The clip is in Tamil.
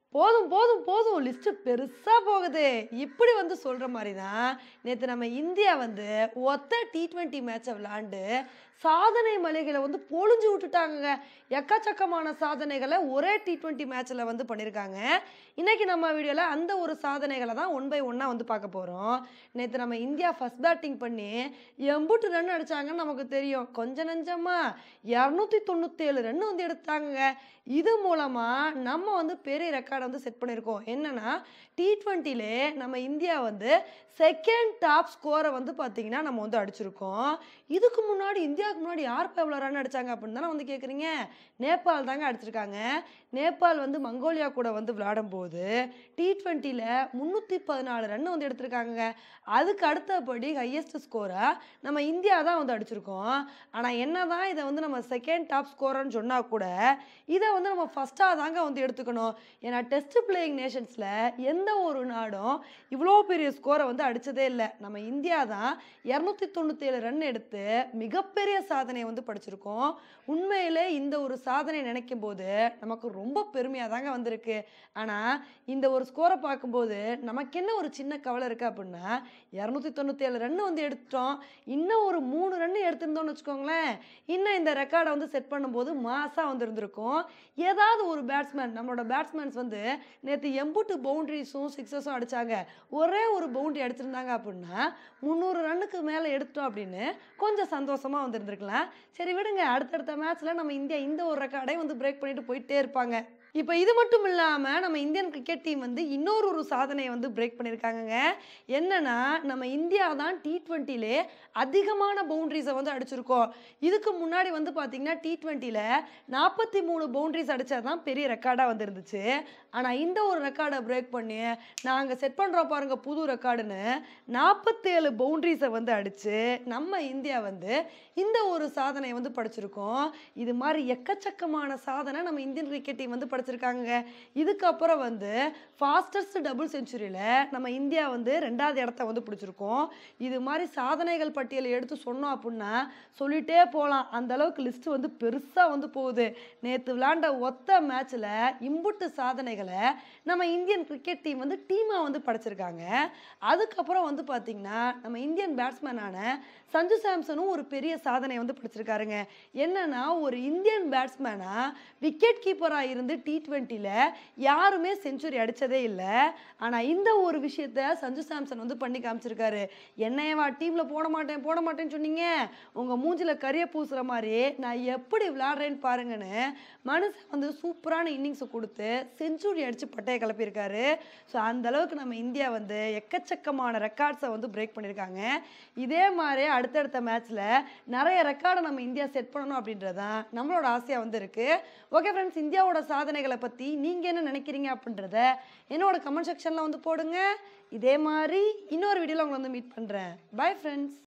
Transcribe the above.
போதும் போதும் போதும் லிஸ்ட்டு பெருசாக போகுது இப்படி வந்து சொல்கிற மாதிரி தான் நேற்று நம்ம இந்தியா வந்து ஒத்த டி ட்வெண்ட்டி மேட்சை விளாண்டு சாதனை மலைகளை வந்து பொழிஞ்சு விட்டுட்டாங்கங்க எக்கச்சக்கமான சாதனைகளை ஒரே டி ட்வெண்ட்டி மேட்ச்சில் வந்து பண்ணியிருக்காங்க இன்னைக்கு நம்ம வீடியோவில் அந்த ஒரு சாதனைகளை தான் ஒன் பை ஒன்னாக வந்து பார்க்க போகிறோம் நேற்று நம்ம இந்தியா ஃபர்ஸ்ட் பேட்டிங் பண்ணி எம்புட்டு ரன் அடிச்சாங்கன்னு நமக்கு தெரியும் கொஞ்ச நஞ்சமா இரநூத்தி தொண்ணூத்தேழு ரன் வந்து எடுத்தாங்க இது மூலமாக நம்ம வந்து பெரிய ரெக்கார்டை வந்து செட் பண்ணியிருக்கோம் என்னன்னா டி ட்வெண்ட்டிலே நம்ம இந்தியா வந்து செகண்ட் டாப் ஸ்கோரை வந்து பார்த்தீங்கன்னா நம்ம வந்து அடிச்சிருக்கோம் இதுக்கு முன்னாடி இந்தியாவுக்கு முன்னாடி யார் எவ்வளோ ரன் அடிச்சாங்க அப்படின்னு தானே வந்து கேட்குறீங்க நேபாள் தாங்க அடிச்சிருக்காங்க நேபாள் வந்து மங்கோலியா கூட வந்து விளையாடும் போது டி ட்வெண்ட்டியில் முந்நூற்றி பதினாலு ரன் வந்து எடுத்திருக்காங்க அதுக்கு அடுத்தபடி ஹையஸ்ட் ஸ்கோரை நம்ம இந்தியா தான் வந்து அடிச்சிருக்கோம் ஆனால் என்ன தான் இதை வந்து நம்ம செகண்ட் டாப் ஸ்கோரர்னு சொன்னால் கூட இதை வந்து நம்ம ஃபஸ்ட்டாக தாங்க வந்து எடுத்துக்கணும் ஏன்னா டெஸ்ட் பிளேயிங் நேஷன்ஸில் எந்த ஒரு நாடும் இவ்வளோ பெரிய ஸ்கோரை வந்து அடித்ததே இல்லை நம்ம இந்தியா தான் இரநூத்தி தொண்ணூற்றேழு ரன் எடுத்து மிகப்பெரிய சாதனையை வந்து படிச்சிருக்கோம் உண்மையிலே இந்த ஒரு சாதனை நினைக்கும் போது நமக்கு ரொம்ப பெருமையாக தாங்க வந்திருக்கு ஆனால் இந்த ஒரு ஸ்கோரை பார்க்கும்போது நமக்கு என்ன ஒரு சின்ன கவலை இருக்குது அப்படின்னா இரநூத்தி தொண்ணூற்றேழு ரன் வந்து எடுத்துட்டோம் இன்னும் ஒரு மூணு ரன் எடுத்திருந்தோம்னு வச்சுக்கோங்களேன் இன்னும் இந்த ரெக்கார்டை வந்து செட் பண்ணும்போது மாசாக வந்து இருந்திருக்கும் ஏதாவது ஒரு பேட்ஸ்மேன் நம்மளோட பேட்ஸ்மேன்ஸ் வந்து நேற்று எம்புட்டு பவுண்டரிஸும் சிக்ஸஸும் அடித்தாங்க ஒரே ஒரு பவுண்டரி அடிச்சிருந்தாங்க அப்படின்னா முந்நூறு ரன்னுக்கு மேலே எடுத்தோம் அப்படின்னு கொஞ்சம் சந்தோஷமாக வந்திருந்துருக்கலாம் சரி விடுங்க அடுத்தடுத்த மேட்ச்சில் நம்ம இந்தியா இந்த ஒரு ரெக்கார்டை வந்து பிரேக் பண்ணிட்டு போயிட்டே இருப்பாங்க இப்போ இது மட்டும் இல்லாமல் நம்ம இந்தியன் கிரிக்கெட் டீம் வந்து இன்னொரு ஒரு சாதனையை வந்து பிரேக் பண்ணியிருக்காங்கங்க என்னன்னா நம்ம இந்தியா தான் டி ட்வெண்ட்டிலே அதிகமான பவுண்டரிஸை வந்து அடிச்சிருக்கோம் இதுக்கு முன்னாடி வந்து பார்த்தீங்கன்னா டி ட்வெண்ட்டியில் நாற்பத்தி மூணு பவுண்டரிஸ் அடித்தது தான் பெரிய ரெக்கார்டாக வந்து இருந்துச்சு ஆனால் இந்த ஒரு ரெக்கார்டை பிரேக் பண்ணி நாங்கள் செட் பண்ணுறோம் பாருங்க புது ரெக்கார்டுன்னு நாற்பத்தேழு பவுண்டரிஸை வந்து அடித்து நம்ம இந்தியா வந்து இந்த ஒரு சாதனையை வந்து படிச்சிருக்கோம் இது மாதிரி எக்கச்சக்கமான சாதனை நம்ம இந்தியன் கிரிக்கெட் டீம் வந்து படிச்சிருக்காங்க இதுக்கப்புறம் வந்து ஃபாஸ்டஸ்ட் டபுள் செஞ்சுரியில் நம்ம இந்தியா வந்து ரெண்டாவது இடத்த வந்து பிடிச்சிருக்கோம் இது மாதிரி சாதனைகள் பட்டியலை எடுத்து சொன்னோம் அப்படின்னா சொல்லிட்டே போகலாம் அந்த அளவுக்கு லிஸ்ட் வந்து பெருசாக வந்து போகுது நேற்று விளையாண்ட ஒத்த மேட்ச்சில் இம்புட்டு சாதனைகளை நம்ம இந்தியன் கிரிக்கெட் டீம் வந்து டீமாக வந்து படைச்சிருக்காங்க அதுக்கப்புறம் வந்து பார்த்திங்கன்னா நம்ம இந்தியன் பேட்ஸ்மேனான சஞ்சு சாம்சனும் ஒரு பெரிய சாதனை வந்து பிடிச்சிருக்காருங்க என்னன்னா ஒரு இந்தியன் பேட்ஸ்மேனாக விக்கெட் கீப்பராக இருந்து டி ட்வெண்ட்டியில் யாருமே செஞ்சுரி அடித்ததே இல்லை ஆனால் இந்த ஒரு விஷயத்த சஞ்சு சாம்சன் வந்து பண்ணி காமிச்சிருக்காரு என்னையவா டீமில் போட மாட்டேன் போட மாட்டேன்னு சொன்னீங்க உங்கள் மூஞ்சில் கரிய பூசுகிற மாதிரி நான் எப்படி விளையாடுறேன்னு பாருங்கன்னு மனுஷன் வந்து சூப்பரான இன்னிங்ஸை கொடுத்து செஞ்சுரி அடித்து பட்டையை கிளப்பியிருக்காரு ஸோ அந்த அளவுக்கு நம்ம இந்தியா வந்து எக்கச்சக்கமான ரெக்கார்ட்ஸை வந்து பிரேக் பண்ணியிருக்காங்க இதே மாதிரி அடுத்தடுத்த மேட்ச்சில் நிறைய ரெக்கார்டை நம்ம இந்தியா செட் பண்ணணும் அப்படின்றதான் நம்மளோட ஆசையாக வந்து இருக்குது ஓகே ஃப்ரெண்ட்ஸ் இந்தியாவோட சாதனைகளை பற்றி நீங்கள் என்ன நினைக்கிறீங்க அப்படின்றத என்னோட கமெண்ட் செக்ஷனில் வந்து போடுங்க இதே மாதிரி இன்னொரு வீடியோவில் உங்களை வந்து மீட் பண்ணுறேன் பை ஃப்ரெண்ட்ஸ்